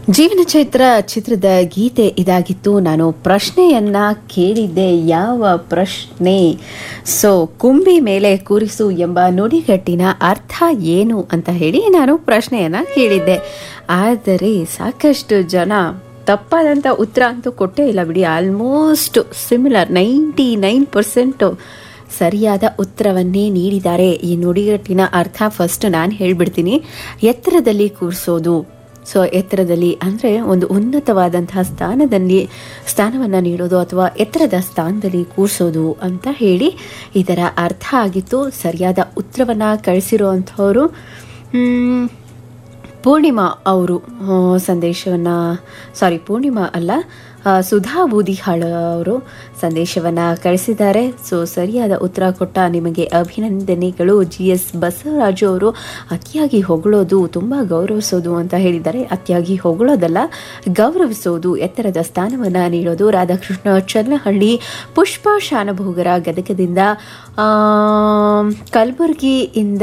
ಜೀವನ ಚೈತ್ರ ಚಿತ್ರದ ಗೀತೆ ಇದಾಗಿತ್ತು ನಾನು ಪ್ರಶ್ನೆಯನ್ನ ಕೇಳಿದ್ದೆ ಯಾವ ಪ್ರಶ್ನೆ ಸೊ ಕುಂಬಿ ಮೇಲೆ ಕೂರಿಸು ಎಂಬ ನುಡಿಗಟ್ಟಿನ ಅರ್ಥ ಏನು ಅಂತ ಹೇಳಿ ನಾನು ಪ್ರಶ್ನೆಯನ್ನ ಕೇಳಿದ್ದೆ ಆದರೆ ಸಾಕಷ್ಟು ಜನ ತಪ್ಪಾದಂಥ ಉತ್ತರ ಅಂತೂ ಕೊಟ್ಟೇ ಇಲ್ಲ ಬಿಡಿ almost similar ninety nine percent ಸರಿಯಾದ ಉತ್ತರವನ್ನೇ ನೀಡಿದ್ದಾರೆ ಈ ನುಡಿಗಟ್ಟಿನ ಅರ್ಥ ಫಸ್ಟ್ ನಾನು ಹೇಳ್ಬಿಡ್ತೀನಿ ಎತ್ತರದಲ್ಲಿ ಕೂರಿಸೋದು ಸೊ ಎತ್ತರದಲ್ಲಿ ಅಂದರೆ ಒಂದು ಉನ್ನತವಾದಂತಹ ಸ್ಥಾನದಲ್ಲಿ ಸ್ಥಾನವನ್ನು ನೀಡೋದು ಅಥವಾ ಎತ್ತರದ ಸ್ಥಾನದಲ್ಲಿ ಕೂರಿಸೋದು ಅಂತ ಹೇಳಿ ಇದರ ಅರ್ಥ ಆಗಿತ್ತು ಸರಿಯಾದ ಉತ್ತರವನ್ನು ಕಳಿಸಿರುವಂಥವರು ಮ್, ಪೂರ್ಣಿಮಾ ಅವರು ಸಂದೇಶವನ್ನು ಸಾರಿ ಪೂರ್ಣಿಮಾ ಅಲ್ಲ ಆ, ಸುಧಾ ಬೂದಿಹಾಳ ಅವರು ಸಂದೇಶವನ್ನು ಕಳಿಸಿದ್ದಾರೆ ಸೊ ಸರಿಯಾದ ಉತ್ತರ ಕೊಟ್ಟ ನಿಮಗೆ ಅಭಿನಂದನೆಗಳು ಜಿ ಎಸ್ ಬಸವರಾಜು ಅವರು ಅತಿಯಾಗಿ ಹೊಗಳೋದು ತುಂಬ ಗೌರವಿಸೋದು ಅಂತ ಹೇಳಿದ್ದಾರೆ ಅತಿಯಾಗಿ ಹೊಗಳೋದಲ್ಲ ಗೌರವಿಸೋದು ಎತ್ತರದ ಸ್ಥಾನವನ್ನು ನೀಡೋದು ರಾಧಾಕೃಷ್ಣ ಚನ್ನಹಳ್ಳಿ ಪುಷ್ಪ ಶಾನಭೋಗರ ಗದಗದಿಂದ ಆ, ಕಲಬುರಗಿಯಿಂದ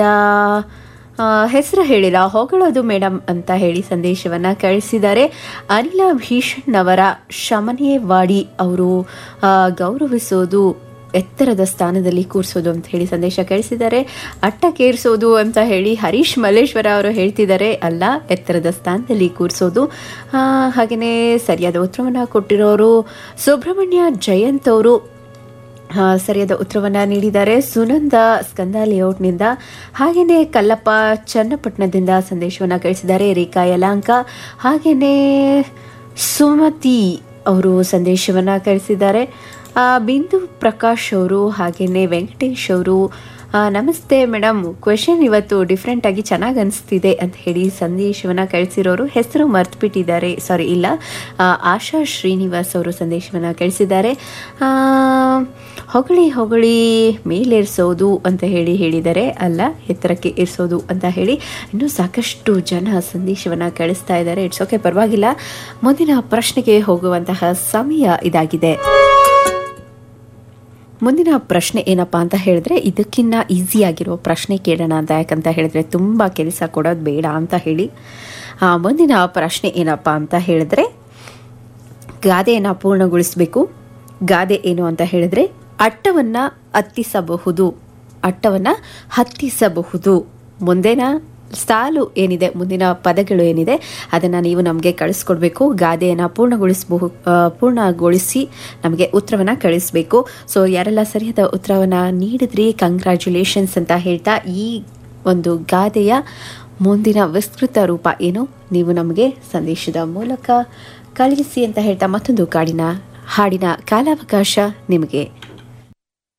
ಹೆಸರು ಹೇಳಿಲ್ಲ ಹೊಗಳೋದು ಮೇಡಮ್ ಅಂತ ಹೇಳಿ ಸಂದೇಶವನ್ನ ಕಳಿಸಿದ್ದಾರೆ ಅನಿಲ ಭೀಷಣ್ ಅವರ ಶಮನೇವಾಡಿ ಅವರು ಆ, ಗೌರವಿಸೋದು ಎತ್ತರದ ಸ್ಥಾನದಲ್ಲಿ ಕೂರಿಸೋದು ಅಂತ ಹೇಳಿ ಸಂದೇಶ ಕಳಿಸಿದ್ದಾರೆ ಅಟ್ಟಕ್ಕೇರಿಸೋದು ಅಂತ ಹೇಳಿ ಹರೀಶ್ ಮಲ್ಲೇಶ್ವರ ಅವರು ಹೇಳ್ತಿದ್ದಾರೆ ಅಲ್ಲ ಎತ್ತರದ ಸ್ಥಾನದಲ್ಲಿ ಕೂರಿಸೋದು ಹಾಗೆಯೇ ಸರಿಯಾದ ಉತ್ತರವನ್ನು ಕೊಟ್ಟಿರೋರು ಸುಬ್ರಹ್ಮಣ್ಯ ಜಯಂತ್ ಅವರು ಆ, ಸರಿಯಾದ ಉತ್ತರವನ್ನು ನೀಡಿದ್ದಾರೆ ಸುನಂದ ಸ್ಕಂದ ಲೇಔಟ್ನಿಂದ ಹಾಗೆಯೇ ಕಲ್ಲಪ್ಪ ಚನ್ನಪಟ್ಟಣದಿಂದ ಸಂದೇಶವನ್ನು ಕಳಿಸಿದ್ದಾರೆ ರೇಖಾ ಯಲಾಂಕ ಹಾಗೆಯೇ ಸುಮತಿ ಅವರು ಸಂದೇಶವನ್ನು ಕಳಿಸಿದ್ದಾರೆ ಆ, ಬಿಂದು ಪ್ರಕಾಶ್ ಅವರು ಹಾಗೆಯೇ ವೆಂಕಟೇಶ್ ಅವರು ಆ, ನಮಸ್ತೆ ಮೇಡಮ್ ಕ್ವೆಶನ್ ಇವತ್ತು ಡಿಫ್ರೆಂಟ್ ಆಗಿ ಚೆನ್ನಾಗಿ ಅನಿಸ್ತಿದೆ ಅಂತ ಹೇಳಿ ಸಂದೇಶವನ್ನು ಕಳಿಸಿರೋರು ಹೆಸರು ಮರ್ತ್ಬಿಟ್ಟಿದ್ದಾರೆ ಸಾರಿ ಇಲ್ಲ ಆ, ಆಶಾ ಶ್ರೀನಿವಾಸ್ ಅವರು ಸಂದೇಶವನ್ನು ಕಳಿಸಿದ್ದಾರೆ ಆ, ಹೊಗಳಿ ಹೊಗಳಿ ಮೇಲೇರಿಸೋದು ಅಂತ ಹೇಳಿ ಹೇಳಿದ್ದಾರೆ ಅಲ್ಲ ಎತ್ತರಕ್ಕೆ ಇರಿಸೋದು ಅಂತ ಹೇಳಿ ಇನ್ನೂ ಸಾಕಷ್ಟು ಜನ ಸಂದೇಶವನ್ನು ಕಳಿಸ್ತಾ ಇದ್ದಾರೆ ಇಟ್ಸ್ ಓಕೆ ಪರವಾಗಿಲ್ಲ ಮುಂದಿನ ಪ್ರಶ್ನೆಗೆ ಹೋಗುವಂತಹ ಸಮಯ ಇದಾಗಿದೆ ಮುಂದಿನ ಪ್ರಶ್ನೆ ಏನಪ್ಪಾ ಅಂತ ಹೇಳಿದ್ರೆ ಇದಕ್ಕಿನ್ನ ಈಸಿ ಆಗಿರೋ ಪ್ರಶ್ನೆ ಕೇಳೋಣ ಅಂತ ಯಾಕಂತ ಹೇಳಿದ್ರೆ ತುಂಬ ಕೆಲಸ ಕೊಡೋದು ಬೇಡ ಅಂತ ಹೇಳಿ ಆ, ಮುಂದಿನ ಪ್ರಶ್ನೆ ಏನಪ್ಪಾ ಅಂತ ಹೇಳಿದ್ರೆ ಗಾದೆಯನ್ನು ಪೂರ್ಣಗೊಳಿಸಬೇಕು ಗಾದೆ ಏನು ಅಂತ ಹೇಳಿದ್ರೆ ಅಟ್ಟವನ್ನು ಹತ್ತಿಸಬಹುದು ಅಟ್ಟವನ್ನು ಹತ್ತಿಸಬಹುದು ಮುಂದಿನ ಸಾಲು ಏನಿದೆ ಮುಂದಿನ ಪದಗಳು ಏನಿದೆ ಅದನ್ನು ನೀವು ನಮಗೆ ಕಳಿಸ್ಕೊಡ್ಬೇಕು ಗಾದೆಯನ್ನು ಪೂರ್ಣಗೊಳಿಸಬಹುದು ಪೂರ್ಣಗೊಳಿಸಿ ನಮಗೆ ಉತ್ತರವನ್ನು ಕಳಿಸ್ಬೇಕು ಸೊ ಯಾರೆಲ್ಲ ಸರಿಯಾದ ಉತ್ತರವನ್ನು ನೀಡಿದ್ರಿ ಕಂಗ್ರ್ಯಾಚುಲೇಷನ್ಸ್ ಅಂತ ಹೇಳ್ತಾ ಈ ಒಂದು ಗಾದೆಯ ಮುಂದಿನ ವಿಸ್ತೃತ ರೂಪ ಏನು ನೀವು ನಮಗೆ ಸಂದೇಶದ ಮೂಲಕ ಕಳುಹಿಸಿ ಅಂತ ಹೇಳ್ತಾ ಮತ್ತೊಂದು ಕಾಡಿನ ಹಾಡಿನ ಕಾಲಾವಕಾಶ ನಿಮಗೆ